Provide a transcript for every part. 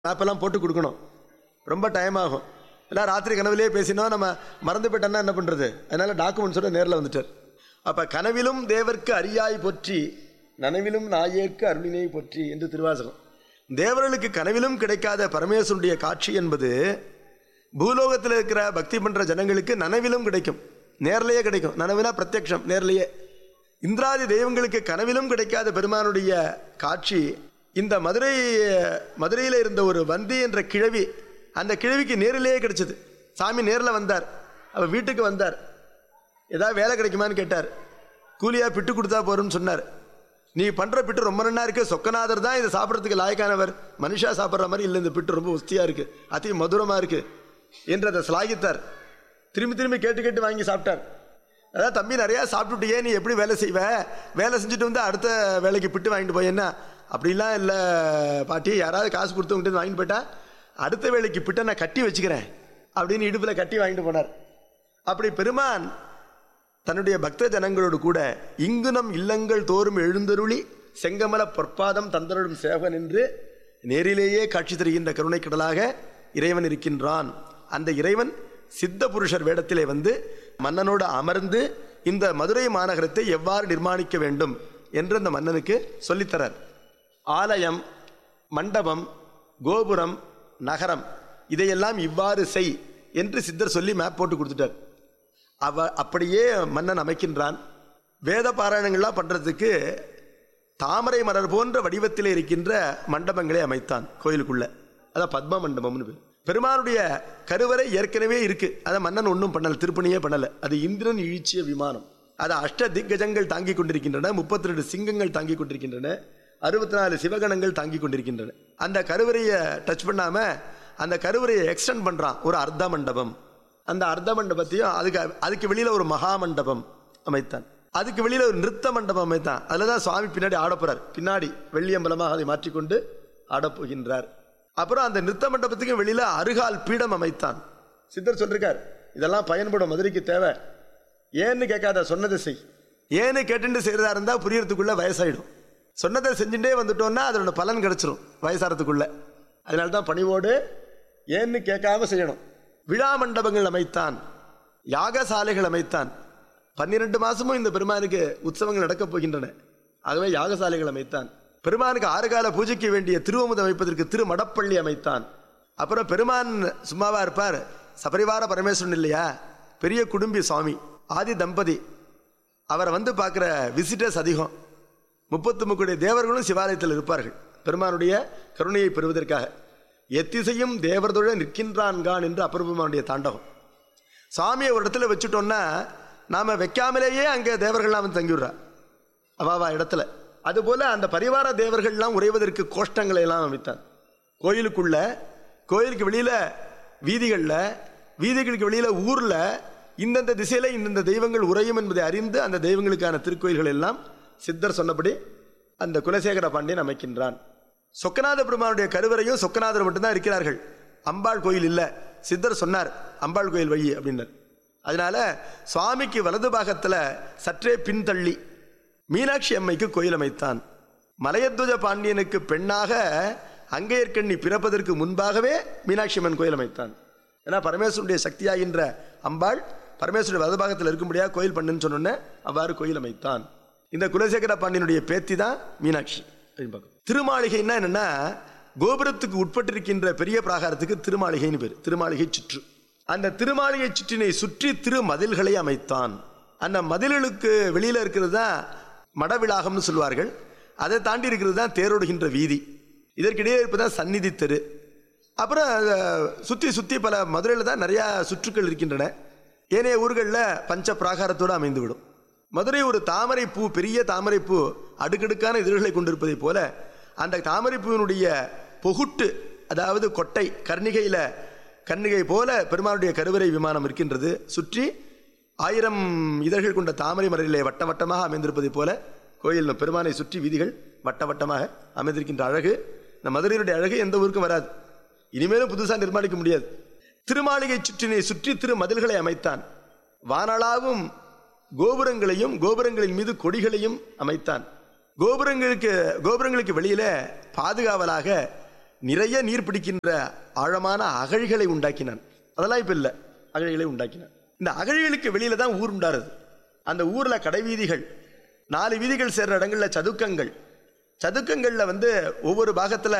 மேப்பெல்லாம் போட்டு கொடுக்கணும் ரொம்ப டைம் ஆகும் எல்லாம் ராத்திரி கனவுலேயே பேசினோம் நம்ம மறந்து போயிட்டோம்னா என்ன பண்ணுறது அதனால டாக்குமெண்ட்ஸோட நேரில் வந்துட்டார் அப்போ கனவிலும் தேவர்க்கு அரியாய் போற்றி நனவிலும் நாயேற்கு அருளினை போற்றி என்று திருவாசகம் தேவர்களுக்கு கனவிலும் கிடைக்காத பரமேஸ்வருடைய காட்சி என்பது பூலோகத்தில் இருக்கிற பக்தி பண்ற ஜனங்களுக்கு நனவிலும் கிடைக்கும் நேர்லயே கிடைக்கும் நனவினா பிரத்யக்ஷம் நேர்லயே இந்திராதி தெய்வங்களுக்கு கனவிலும் கிடைக்காத பெருமானுடைய காட்சி இந்த மதுரை மதுரையில் இருந்த ஒரு வந்தி என்ற கிழவி அந்த கிழவிக்கு நேரிலேயே கிடைச்சது சாமி நேரில் வந்தார் அவ வீட்டுக்கு வந்தார் ஏதாவது வேலை கிடைக்குமான்னு கேட்டார் கூலியா பிட்டு கொடுத்தா போறோம்னு சொன்னார் நீ பண்ற பிட்டு ரொம்ப நன்னா இருக்கு சொக்கநாதர் தான் இதை சாப்பிட்றதுக்கு லாயக்கானவர் மனுஷா சாப்பிட்ற மாதிரி இல்லை இந்த பிட்டு ரொம்ப உஸ்தியா இருக்கு அதி மதுரமா இருக்கு என்று அதை சிலாகித்தார் திரும்பி திரும்பி கேட்டு கேட்டு வாங்கி சாப்பிட்டார் அதாவது தம்பி நிறையா சாப்பிட்டுட்டியே நீ எப்படி வேலை செய்வ வேலை செஞ்சுட்டு வந்து அடுத்த வேலைக்கு பிட்டு வாங்கிட்டு போய் என்ன அப்படிலாம் இல்லை பாட்டி யாராவது காசு கொடுத்து உங்கள்கிட்ட வாங்கிட்டு போயிட்டா அடுத்த வேலைக்கு பிட்டை நான் கட்டி வச்சுக்கிறேன் அப்படின்னு இடுப்பில் கட்டி வாங்கிட்டு போனார் அப்படி பெருமான் தன்னுடைய பக்த ஜனங்களோடு கூட இங்கு நம் இல்லங்கள் தோறும் எழுந்தருளி செங்கமல பொற்பாதம் தந்தருளும் சேவகன் என்று நேரிலேயே காட்சி தருகின்ற கருணை கடலாக இறைவன் இருக்கின்றான் அந்த இறைவன் சித்த புருஷர் வேடத்திலே வந்து மன்னனோடு அமர்ந்து இந்த மதுரை மாநகரத்தை எவ்வாறு நிர்மாணிக்க வேண்டும் என்று அந்த மன்னனுக்கு சொல்லித்தரார் ஆலயம் மண்டபம் கோபுரம் நகரம் இதையெல்லாம் இவ்வாறு செய் என்று சித்தர் சொல்லி மேப் போட்டு கொடுத்துட்டார் அவ அப்படியே மன்னன் அமைக்கின்றான் வேத பாராயணங்கள்லாம் பண்றதுக்கு தாமரை மலர் போன்ற வடிவத்தில் இருக்கின்ற மண்டபங்களை அமைத்தான் கோயிலுக்குள்ள அதான் பத்ம மண்டபம்னு பேர் பெருமானுடைய கருவறை ஏற்கனவே இருக்கு அதை மன்னன் ஒன்றும் பண்ணல திருப்பணியே பண்ணல அது இந்திரன் இழிச்சிய விமானம் அது அஷ்ட திக்கஜங்கள் தாங்கிக் கொண்டிருக்கின்றன முப்பத்தி ரெண்டு சிங்கங்கள் தாங்கிக் கொண்டிருக்கின்றன அறுபத்தி நாலு சிவகணங்கள் தாங்கிக் கொண்டிருக்கின்றன அந்த கருவறையை டச் பண்ணாம அந்த கருவறையை எக்ஸ்டெண்ட் பண்றான் ஒரு அர்த்த மண்டபம் அந்த அர்த்த மண்டபத்தையும் அதுக்கு அதுக்கு வெளியில ஒரு மகா மண்டபம் அமைத்தான் அதுக்கு வெளியில ஒரு நிறுத்த மண்டபம் அமைத்தான் அதுலதான் சுவாமி பின்னாடி ஆடப்போறார் பின்னாடி வெள்ளியம்பலமாக அதை மாற்றிக்கொண்டு ஆடப்போகின்றார் அப்புறம் அந்த நிறுத்த மண்டபத்துக்கு வெளியில அருகால் பீடம் அமைத்தான் சித்தர் சொல்லிருக்கார் இதெல்லாம் பயன்படும் மதுரைக்கு தேவை ஏன்னு கேட்காத சொன்னதை செய் ஏன்னு கேட்டுட்டு செய்யறதா இருந்தா புரியறதுக்குள்ள வயசாயிடும் சொன்னதை செஞ்சுட்டே வந்துட்டோம்னா அதோட பலன் கிடைச்சிரும் வயசாறதுக்குள்ள அதனால தான் பணிவோடு ஏன்னு கேட்காம செய்யணும் விழா மண்டபங்கள் அமைத்தான் யாகசாலைகள் அமைத்தான் பன்னிரண்டு மாசமும் இந்த பெருமானுக்கு உற்சவங்கள் நடக்கப் போகின்றன ஆகவே யாகசாலைகள் அமைத்தான் பெருமானுக்கு ஆறு கால பூஜைக்கு வேண்டிய திருவமுது அமைப்பதற்கு திரு மடப்பள்ளி அமைத்தான் அப்புறம் பெருமான் சும்மாவா இருப்பார் சபரிவார பரமேஸ்வரன் இல்லையா பெரிய குடும்பி சுவாமி ஆதி தம்பதி அவரை வந்து பார்க்குற விசிட்டர்ஸ் அதிகம் முப்பத்து முக்குடைய தேவர்களும் சிவாலயத்தில் இருப்பார்கள் பெருமானுடைய கருணையை பெறுவதற்காக எத்திசையும் தேவர்தொழ நிற்கின்றான்கான் என்று அப்பெருமானுடைய தாண்டவம் சாமியை ஒரு இடத்துல வச்சுட்டோம்னா நாம வைக்காமலேயே அங்கே தேவர்கள்லாம் வந்து தங்கிவிடுறா அவாவா இடத்துல அதுபோல அந்த பரிவார தேவர்கள்லாம் உறைவதற்கு கோஷ்டங்களை எல்லாம் அமைத்தான் கோயிலுக்குள்ள கோயிலுக்கு வெளியில வீதிகளில் வீதிகளுக்கு வெளியில ஊர்ல இந்தந்த திசையில இந்தந்த தெய்வங்கள் உறையும் என்பதை அறிந்து அந்த தெய்வங்களுக்கான திருக்கோயில்கள் எல்லாம் சித்தர் சொன்னபடி அந்த குலசேகர பாண்டியன் அமைக்கின்றான் சொக்கநாத பெருமானுடைய கருவறையும் சொக்கநாதர் மட்டும்தான் இருக்கிறார்கள் அம்பாள் கோயில் இல்லை சித்தர் சொன்னார் அம்பாள் கோயில் வழி அப்படின்னார் அதனால சுவாமிக்கு வலது பாகத்தில் சற்றே பின்தள்ளி மீனாட்சி அம்மைக்கு கோயில் அமைத்தான் மலையத்வஜ பாண்டியனுக்கு பெண்ணாக அங்கையர்கண்ணி பிறப்பதற்கு முன்பாகவே மீனாட்சி அம்மன் கோயில் அமைத்தான் ஏன்னா பரமேஸ்வருடைய சக்தியாகின்ற அம்பாள் பரமேஸ்வருடைய வலது பாகத்தில் இருக்கும்படியாக கோயில் பண்ணுன்னு சொன்னோன்னே அவ்வாறு கோயில் அமைத்தான் இந்த குலசேகர பாண்டியனுடைய பேத்தி தான் மீனாட்சி அப்படின்னு பார்க்கணும் திருமாளிகைன்னா என்னன்னா கோபுரத்துக்கு உட்பட்டிருக்கின்ற பெரிய பிராகாரத்துக்கு திருமாளிகைன்னு பேர் திருமாளிகை சுற்று அந்த திருமாளிகை சுற்றினை சுற்றி திரு மதில்களை அமைத்தான் அந்த மதில்களுக்கு வெளியில இருக்கிறது தான் மடவிளாகம்னு சொல்வார்கள் அதை தாண்டி இருக்கிறது தான் தேரோடுகின்ற வீதி இதற்கிடையே இருப்பதுதான் சந்நிதி தெரு அப்புறம் அஹ், சுத்தி சுத்தி பல மதுரையில் தான் நிறைய சுற்றுக்கள் இருக்கின்றன ஏனைய ஊர்களில் பஞ்ச பிராகாரத்தோடு அமைந்துவிடும் மதுரை ஒரு தாமரை பூ பெரிய தாமரை பூ அடுக்கடுக்கான இதழ்களை கொண்டிருப்பதைப் போல அந்த தாமரை பூவினுடைய பொகுட்டு அதாவது கொட்டை கர்ணிகையில கர்ணிகை போல பெருமானுடைய கருவறை விமானம் இருக்கின்றது சுற்றி ஆயிரம் இதழ்கள் கொண்ட தாமரை மலரிலே வட்ட வட்டமாக அமைந்திருப்பதைப் போல கோயில் பெருமானை சுற்றி வீதிகள் வட்ட வட்டமாக அமைந்திருக்கின்ற அழகு இந்த மதுரையினுடைய அழகு எந்த ஊருக்கும் வராது இனிமேலும் புதுசாக நிர்மாணிக்க முடியாது திருமாளிகை சுற்றினை சுற்றி திரு மதில்களை அமைத்தான் வானளாவும் கோபுரங்களையும் கோபுரங்களின் மீது கொடிகளையும் அமைத்தான் கோபுரங்களுக்கு கோபுரங்களுக்கு வெளியில பாதுகாவலாக நிறைய நீர் பிடிக்கின்ற ஆழமான அகழிகளை உண்டாக்கினான் அதெல்லாம் இப்ப இல்லை அகழிகளை உண்டாக்கினான் இந்த அகழிகளுக்கு வெளியில தான் ஊர் உண்டாருது அந்த ஊர்ல கடை வீதிகள் நாலு வீதிகள் சேர்ற இடங்கள்ல சதுக்கங்கள் சதுக்கங்கள்ல வந்து ஒவ்வொரு பாகத்துல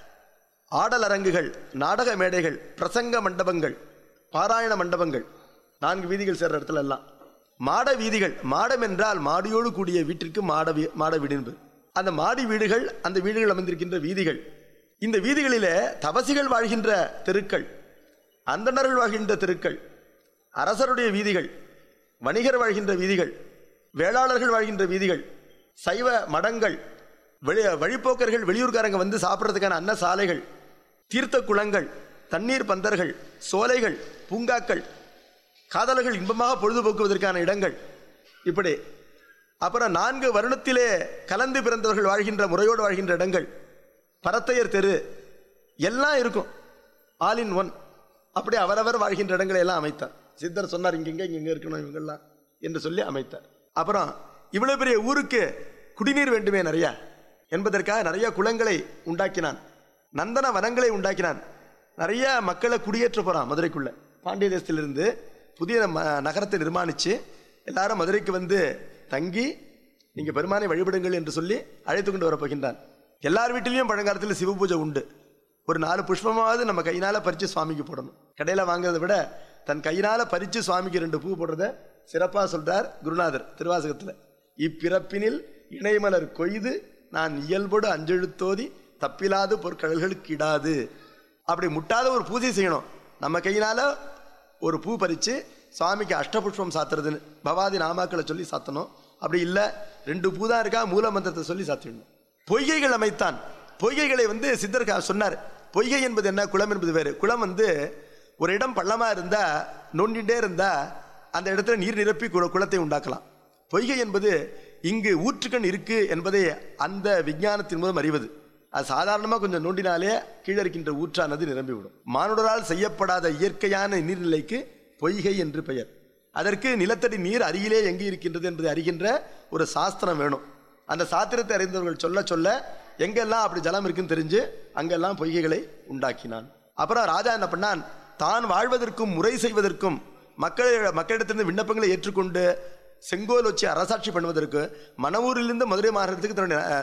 ஆடல் அரங்குகள் நாடக மேடைகள் பிரசங்க மண்டபங்கள் பாராயண மண்டபங்கள் நான்கு வீதிகள் சேர்ற இடத்துல எல்லாம் மாட வீதிகள் மாடம் என்றால் மாடியோடு கூடிய வீட்டிற்கு மாட வீ- மாட வீடு என்பது அந்த மாடி வீடுகள் அந்த வீடுகள் அமைந்திருக்கின்ற வீதிகள் இந்த வீதிகளிலே தவசிகள் வாழ்கின்ற தெருக்கள் அந்தணர்கள் வாழ்கின்ற தெருக்கள் அரசருடைய வீதிகள் வணிகர் வாழ்கின்ற வீதிகள் வேளாளர்கள் வாழ்கின்ற வீதிகள் சைவ மடங்கள் வெளி வழிப்போக்கர்கள் வெளியூர்காரங்க வந்து சாப்பிட்றதுக்கான அன்ன சாலைகள் தீர்த்த குளங்கள் தண்ணீர் பந்தர்கள் சோலைகள் பூங்காக்கள் காதலர்கள் இன்பமாக பொழுதுபோக்குவதற்கான இடங்கள் இப்படி அப்புறம் நான்கு வருணத்திலே கலந்து பிறந்தவர்கள் வாழ்கின்ற முறையோடு வாழ்கின்ற இடங்கள் பரத்தையர் தெரு எல்லாம் இருக்கும் ஆல் இன் ஒன் அப்படி அவரவர் வாழ்கின்ற இடங்களை எல்லாம் அமைத்தார் சித்தர் சொன்னார் இங்கெங்க இங்க இருக்கணும் இவங்கெல்லாம் என்று சொல்லி அமைத்தார் அப்புறம் இவ்வளவு பெரிய ஊருக்கு குடிநீர் வேண்டுமே நிறைய என்பதற்காக நிறைய குளங்களை உண்டாக்கினான் நந்தன வனங்களை உண்டாக்கினான் நிறைய மக்களை குடியேற்ற போறான் மதுரைக்குள்ள பாண்டிய தேசத்திலிருந்து புதிய ம- நகரத்தை நிர்மாணிச்சு எல்லாரும் மதுரைக்கு வந்து தங்கி நீங்க பெருமானை வழிபடுங்கள் என்று சொல்லி அழைத்து கொண்டு வரப்போகின்றான் எல்லார் வீட்டிலையும் பழங்காலத்தில் சிவ பூஜை உண்டு ஒரு நாலு புஷ்பமாவது நம்ம கையினால பறிச்சு சுவாமிக்கு போடணும் கடையில வாங்குறதை விட தன் கையினால பறிச்சு சுவாமிக்கு ரெண்டு பூ போடுறத சிறப்பா சொல்றார் குருநாதர் திருவாசகத்துல இப்பிறப்பினில் இணைமலர் கொய்து நான் இயல்போடு அஞ்செழுத்தோதி தப்பிலாது பொற்கடல்களுக்கு இடாது அப்படி முட்டாத ஒரு பூஜை செய்யணும் நம்ம கையினால ஒரு பூ பறிச்சு சுவாமிக்கு அஷ்டபுஷ்பம் சாத்துறதுன்னு பவாதி நாமாக்களை சொல்லி சாத்தணும் அப்படி இல்லை ரெண்டு பூ தான் இருக்கா மூல மந்திரத்தை சொல்லி சாத்திடணும் பொய்கைகள் அமைத்தான் பொய்கைகளை வந்து சித்தர் கா- சொன்னார் பொய்கை என்பது என்ன குளம் என்பது வேறு குளம் வந்து ஒரு இடம் பள்ளமா இருந்தா நோண்டிட்டே இருந்தா அந்த இடத்துல நீர் நிரப்பி குள- குளத்தை உண்டாக்கலாம் பொய்கை என்பது இங்கு ஊற்றுக்கண் இருக்கு என்பதை அந்த விஞ்ஞானத்தின் மூலம் அறிவது அது சாதாரணமாக கொஞ்சம் நோண்டினாலே கீழே இருக்கின்ற ஊற்றானது நிரம்பிவிடும் மானுடரால் செய்யப்படாத இயற்கையான நீர்நிலைக்கு பொய்கை என்று பெயர் அதற்கு நிலத்தடி நீர் அருகிலே எங்கே இருக்கின்றது என்பதை அறிகின்ற ஒரு சாஸ்திரம் வேணும் அந்த சாத்திரத்தை அறிந்தவர்கள் சொல்ல சொல்ல எங்கெல்லாம் அப்படி ஜலம் இருக்குன்னு தெரிஞ்சு அங்கெல்லாம் பொய்கைகளை உண்டாக்கினான் அப்புறம் ராஜா என்ன பண்ணான் தான் வாழ்வதற்கும் முறை செய்வதற்கும் மக்கள் மக்களிடத்திலிருந்து விண்ணப்பங்களை ஏற்றுக்கொண்டு செங்கோல் வச்சு அரசாட்சி பண்ணுவதற்கு மணவூரிலிருந்து மதுரை மாநகரத்துக்கு தன்னுடைய அஹ்,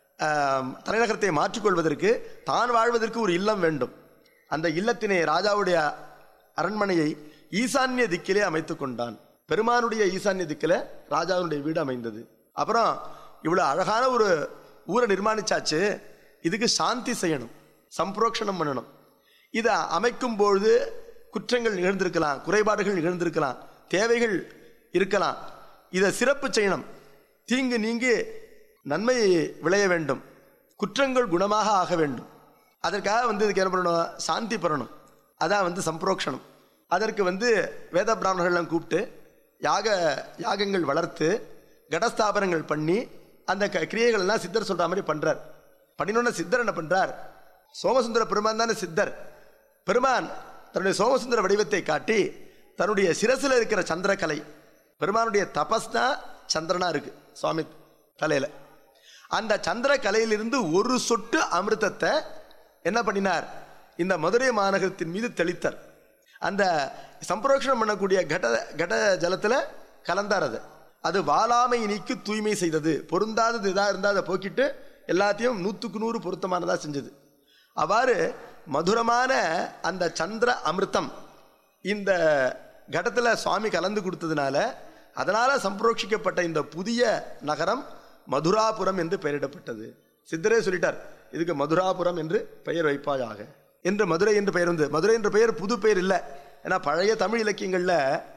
அஹ், தலைநகரத்தை மாற்றிக்கொள்வதற்கு தான் வாழ்வதற்கு ஒரு இல்லம் வேண்டும் அந்த இல்லத்தினை ராஜாவுடைய அரண்மனையை ஈசான்ய திக்கிலே அமைத்துக் கொண்டான் பெருமானுடைய ஈசான்ய திக்கில ராஜாவுடைய வீடு அமைந்தது அப்புறம் இவ்வளவு அழகான ஒரு ஊரை நிர்மாணிச்சாச்சு இதுக்கு சாந்தி செய்யணும் சம்பரோக்ஷணம் பண்ணணும் இதை அமைக்கும் பொழுது குற்றங்கள் நிகழ்ந்திருக்கலாம் குறைபாடுகள் நிகழ்ந்திருக்கலாம் தேவைகள் இருக்கலாம் இதை சிறப்பு செய்யணும் தீங்கு நீங்கி நன்மை விளைய வேண்டும் குற்றங்கள் குணமாக ஆக வேண்டும் அதற்காக வந்து இதுக்கு என்ன பண்ணணும் சாந்தி பெறணும் அதான் வந்து சம்பரோக்ஷணம் அதற்கு வந்து வேத பிராமணர்கள்லாம் கூப்பிட்டு யாக யாகங்கள் வளர்த்து கடஸ்தாபனங்கள் பண்ணி அந்த க கிரியைகள் எல்லாம் சித்தர் சொல்ற மாதிரி பண்றார் பண்ணினோட சித்தர் என்ன பண்றார் சோமசுந்தர பெருமான் தானே சித்தர் பெருமான் தன்னுடைய சோமசுந்தர வடிவத்தை காட்டி தன்னுடைய சிரசில் இருக்கிற சந்திரகலை பெருமானுடைய தபஸ் தான் சந்திரனா இருக்கு சுவாமி தலையில அந்த சந்திர கலையிலிருந்து ஒரு சொட்டு அமிர்தத்தை என்ன பண்ணினார் இந்த மதுரை மாநகரத்தின் மீது தெளித்தார் அந்த சம்பரோஷணம் பண்ணக்கூடிய கட கட ஜலத்துல கலந்தார் அது அது வாலாமை நீக்கி தூய்மை செய்தது பொருந்தாதது இதாக இருந்தால் அதை போக்கிட்டு எல்லாத்தையும் நூற்றுக்கு நூறு பொருத்தமானதா செஞ்சது அவ்வாறு மதுரமான அந்த சந்திர அமிர்தம் இந்த கடத்துல சுவாமி கலந்து கொடுத்ததுனால அதனால சம்பரோட்சிக்கப்பட்ட இந்த புதிய நகரம் மதுராபுரம் என்று பெயரிடப்பட்டது சித்தரே சொல்லிட்டார் இதுக்கு மதுராபுரம் என்று பெயர் வைப்பாயாக என்று மதுரை என்று பெயர் வந்து மதுரை என்ற பெயர் புது பெயர் இல்லை ஏன்னா பழைய தமிழ் இலக்கியங்கள்ல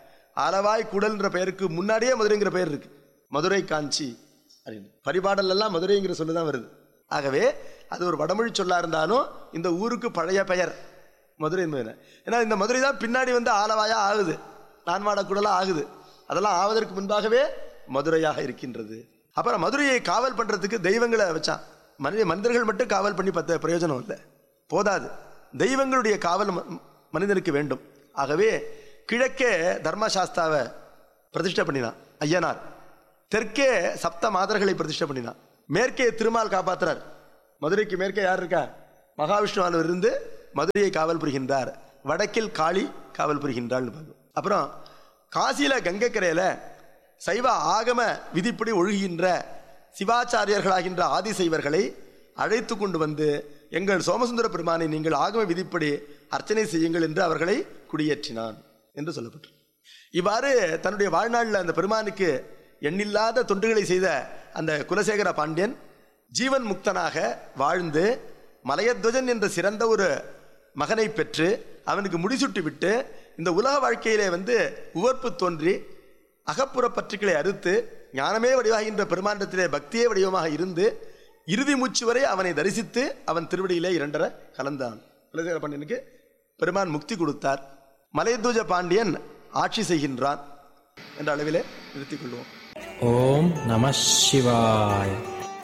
ஆலவாய் குடல் என்ற பெயருக்கு முன்னாடியே மதுரைங்கிற பெயர் இருக்கு மதுரை காஞ்சி அப்படின்னு பரிபாடல் எல்லாம் மதுரைங்கிற சொல்லு தான் வருது ஆகவே அது ஒரு வடமொழி சொல்லா இருந்தாலும் இந்த ஊருக்கு பழைய பெயர் மதுரை என்பது ஏன்னா இந்த மதுரை தான் பின்னாடி வந்து ஆலவாயா ஆகுது நான்மாட குடலா ஆகுது அதெல்லாம் ஆவதற்கு முன்பாகவே மதுரையாக இருக்கின்றது அப்புறம் மதுரையை காவல் பண்றதுக்கு தெய்வங்களை வச்சான் மனித மனிதர்கள் மட்டும் காவல் பண்ணி பத்த பிரயோஜனம் இல்லை போதாது தெய்வங்களுடைய காவல் ம- மனிதனுக்கு வேண்டும் ஆகவே கிழக்கே தர்மசாஸ்தாவை பிரதிஷ்டை பண்ணினான் ஐயனார் தெற்கே சப்த மாதர்களை பிரதிஷ்டை பண்ணினான் மேற்கே திருமால் காப்பாத்துறார் மதுரைக்கு மேற்கே யார் இருக்கா மகாவிஷ்ணுவானவர் இருந்து மதுரையை காவல் புரிகின்றார் வடக்கில் காளி காவல் புரிகின்றாள்னு பார்க்கும் அப்புறம் காசியில கங்கைக்கரையில சைவ ஆகம விதிப்படி ஒழுகுகின்ற சிவாச்சாரியர்களாகின்ற ஆதிசைவர்களை அழைத்து கொண்டு வந்து எங்கள் சோமசுந்தர பெருமானை நீங்கள் ஆகம விதிப்படி அர்ச்சனை செய்யுங்கள் என்று அவர்களை குடியேற்றினான் என்று சொல்லப்பட்டு இவ்வாறு தன்னுடைய வாழ்நாளில் அந்த பெருமானுக்கு எண்ணில்லாத தொண்டுகளை செய்த அந்த குலசேகர பாண்டியன் ஜீவன் முக்தனாக வாழ்ந்து மலையத்வஜன் என்ற சிறந்த ஒரு மகனை பெற்று அவனுக்கு முடிசூட்டி விட்டு இந்த உலக வாழ்க்கையிலே வந்து உவர்ப்பு தோன்றி அகப்புற பற்றுக்களை அறுத்து ஞானமே வடிவாகின்ற பெருமாண்டத்திலே பக்தியே வடிவமாக இருந்து இறுதி மூச்சு வரை அவனை தரிசித்து அவன் திருவடியிலே இரண்டர கலந்தான் குலசேகர பாண்டியனுக்கு பெருமான் முக்தி கொடுத்தார் மலையத்வஜ பாண்டியன் ஆட்சி செய்கின்றான் என்ற அளவிலே நிறுத்திக் கொள்வோம் Om Namah Shivaya.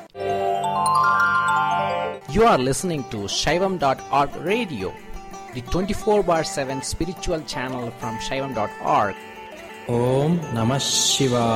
You are listening to Shaivam.org radio, the 24 bar 7 spiritual channel from Shaivam.org. Om Namah Shivaya.